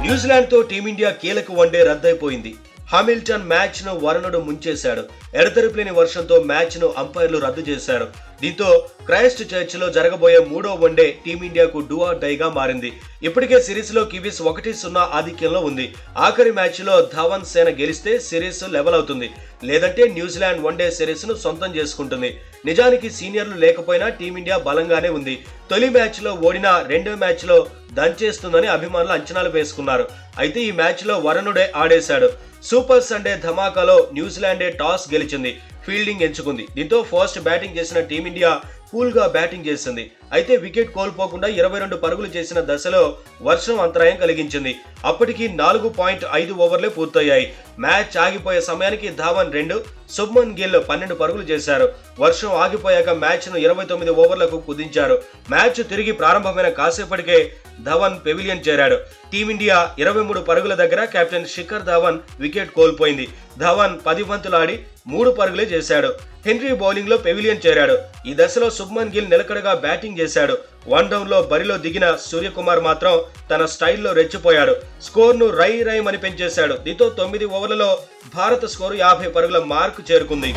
New Zealand తో team India కీలక one day రద్దయిపోయింది Hamilton match ను వరుణుడు ముంచేశాడు ఎడతెరిపిలేని వర్షంతో మ్యాచ్ ను అంపైర్లు రద్దు చేశారు దీంతో క్రైస్ట్ చర్చ్ లో జరగబోయే మూడో వన్డే టీమిండియాకు డూఆర్ డైగా మారింది ఇప్పటికే సిరీస్ లో కివీస్ ఒకటి సున్నా ఆధిక్యంలో ఉంది ఆఖరి మ్యాచ్ లో ధవన్ సేన గెలిస్తే సిరీస్ లెవెల్ అవుతుంది లేదంటే న్యూజిలాండ్ వన్డే సిరీస్ ను సొంతం చేసుకుంటుంది నిజానికి సీనియర్లు లేకపోయినా టీమిండియా బలంగానే ఉంది తొలి మ్యాచ్ లో ఓడిన రెండో మ్యాచ్ లో దంచేస్తుందని అభిమానులు అంచనాలు వేసుకున్నారు అయితే ఈ మ్యాచ్ లో వరుణుడే ఆడేశాడు సూపర్ సండే ధమాకాలో న్యూజిలాండే టాస్ గెలిచింది ఫీల్డింగ్ ఎంచుకుంది దీంతో ఫస్ట్ బ్యాటింగ్ చేసిన టీమిండియా కూల్ గా బ్యాటింగ్ చేసింది అయితే వికెట్ కోల్పోకుండా ఇరవై రెండు పరుగులు చేసిన దశలో వర్షం అంతరాయం కలిగించింది అప్పటికి నాలుగు పాయింట్ ఐదు ఓవర్లే పూర్తయ్యాయి మ్యాచ్ ఆగిపోయే సమయానికి ధావన్ రెండు శుభ్మన్ గిల్ పన్నెండు పరుగులు చేశారు వర్షం ఆగిపోయాక మ్యాచ్ ను ఇరవై తొమ్మిది ఓవర్లకు కుదించారు మ్యాచ్ తిరిగి ప్రారంభమైన కాసేపటికే ధవన్ పెవిలియన్ చేరాడు టీమిండియా ఇరవై మూడు పరుగుల దగ్గర కెప్టెన్ శిఖర్ ధవన్ వికెట్ కోల్పోయింది ధవన్ పది బంతులాడి మూడు పరుగులే చేశాడు హెన్రీ బౌలింగ్ లో పెవిలియన్ చేరాడు ఈ దశలో శుభ్మన్ గిల్ నిలకడగా బ్యాటింగ్ చేశాడు వన్ డౌన్ లో బరిలో దిగిన సూర్యకుమార్ మాత్రం తన స్టైల్లో రెచ్చిపోయాడు స్కోర్ ను రై రైమని పెంచేశాడు దీంతో తొమ్మిది ఓవర్లలో భారత స్కోరు యాభై పరుగుల మార్కు చేరుకుంది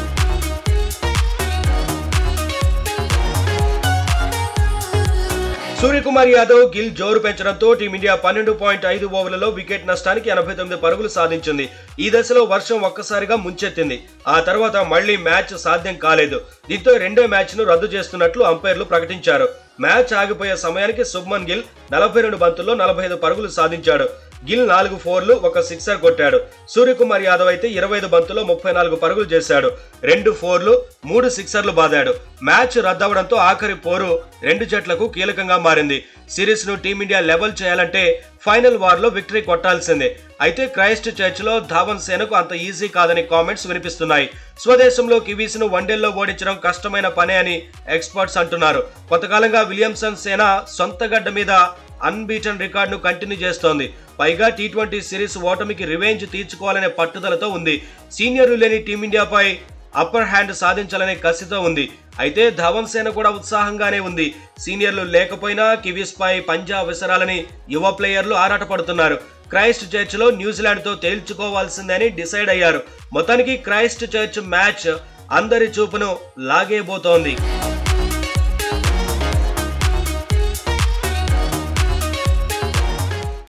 సూర్యకుమార్ యాదవ్ గిల్ జోరు పెంచడంతో టీమిండియా పన్నెండు పాయింట్ ఐదు ఓవర్లలో వికెట్ నష్టానికి ఎనభై తొమ్మిది పరుగులు సాధించింది ఈ దశలో వర్షం ఒక్కసారిగా ముంచెత్తింది ఆ తర్వాత మళ్లీ మ్యాచ్ సాధ్యం కాలేదు దీంతో రెండో మ్యాచ్ ను రద్దు చేస్తున్నట్లు అంపైర్లు ప్రకటించారు మ్యాచ్ ఆగిపోయే సమయానికి శుభ్మన్ గిల్ నలభై రెండు బంతుల్లో నలభై ఐదు పరుగులు సాధించాడు గిల్ నాలుగు ఫోర్లు ఒక సిక్సర్ కొట్టాడు సూర్యకుమార్ యాదవ్ అయితే ఇరవై ఐదు బంతుల్లో ముప్పై నాలుగు పరుగులు చేశాడు రెండు ఫోర్లు మూడు సిక్సర్లు బాదాడు మ్యాచ్ రద్దవడంతో ఆఖరి పోరు రెండు జట్లకు కీలకంగా మారింది సిరీస్ ను టీమిండియా లెవెల్ చేయాలంటే ఫైనల్ వార్ లో విక్టరీ కొట్టాల్సిందే అయితే క్రైస్ట్ చర్చ్ లో ధావన్ సేనకు అంత ఈజీ కాదని కామెంట్స్ వినిపిస్తున్నాయి స్వదేశంలో కివీస్ ను వన్డేల్లో ఓడించడం కష్టమైన పనే అని ఎక్స్పర్ట్స్ అంటున్నారు కొంతకాలంగా విలియమ్సన్ సేన సొంత గడ్డ మీద అన్బీటన్ రికార్డును కంటిన్యూ చేస్తోంది పైగా టీ ట్వంటీ సిరీస్ ఓటమికి రివెంజ్ తీర్చుకోవాలనే పట్టుదలతో ఉంది సీనియర్లు లేని టీమిండియాపై అప్పర్ హ్యాండ్ సాధించాలనే కసితో ఉంది అయితే ధవన్ సేన కూడా ఉత్సాహంగానే ఉంది సీనియర్లు లేకపోయినా కివీస్ పై పంజా విసరాలని యువ ప్లేయర్లు ఆరాటపడుతున్నారు క్రైస్ట్ చర్చ్ లో న్యూజిలాండ్ తో తేల్చుకోవాల్సిందని డిసైడ్ అయ్యారు మొత్తానికి క్రైస్ట్ చర్చ్ మ్యాచ్ అందరి చూపును లాగేబోతోంది